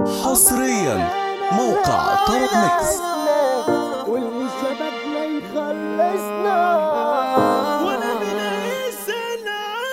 حصريا موقع طرب ميكس واللي شبكنا يخلصنا وانا من الانسان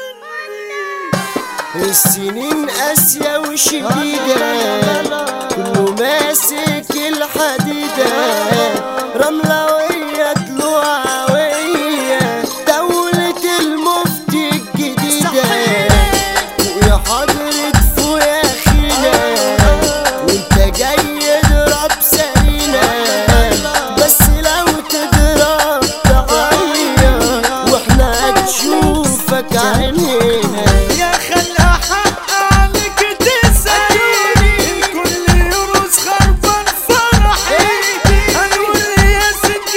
عني السنين قاسية وشديدة كله ماسك الحديدة رملوية طلوعوية دولة المفتي الجديدة ويا حضرة فويا خينا وانت جاي اضرب سرينا بس لو تضرب تعيط واحنا هتشوفك عينينا يا خلق حق عليك تسألوني الكل يرقص خربان فرحي هنقول يا ست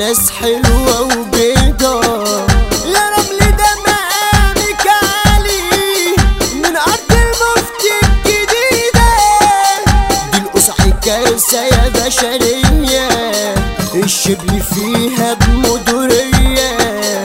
ناس حلوة وبيضة يا رمل ده مقامك عالي من أرض المفتي الجديدة دي القصعي كارثة يا بشرية الشبل فيها بمدورية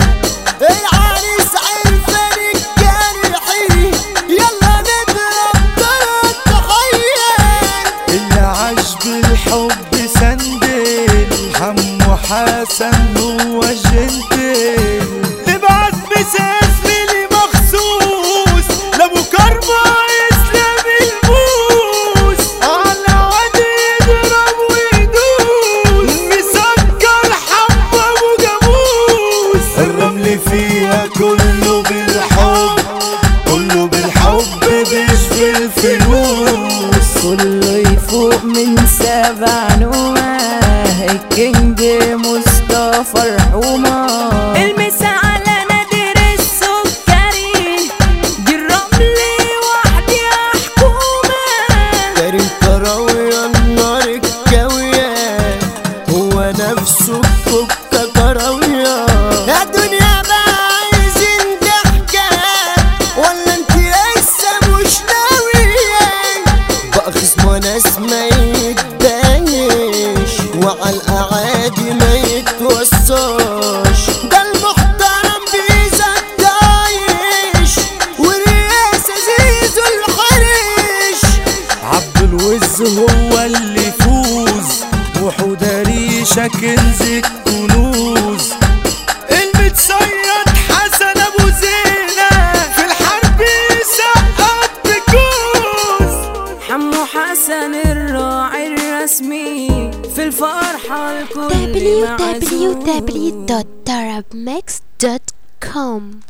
العريس عرفان الجرحي يلا نضرب ضرب تحية اللي عاش بالحب سندل حمو حسن هو جنتل ابعت مساس لي مخصوص لابو كرمة اسلام البوس على عادي يضرب ويدوس مسكر حبة ابو جاموس الرمل فيها كله بالحب كله بالحب بيشفي الفلوس كله يفوق من سبع نومة الكينج مصطفى الحومة المسا على نادر السكري دي الرمل وحدي حكومة كريم كراوية النار الكاوية هو نفسه الكوكا كراوية يا دنيا بقى عايزين ضحكة ولا انت لسه مش ناوية بقى خصم ناس ما يتبانش وعلى الأعادي ما يتوصاش ده المحترم بيزك دايش والرئاسة زيزو الحرش عبد الوز هو اللي يفوز وحودة ريشة كنز الكنوز المتصيد حسن ابو زينة في الحرب يسقط بكوز حمو حسن الراعي الرسمي في الفرحة الكل معزوم www.tarabmix.com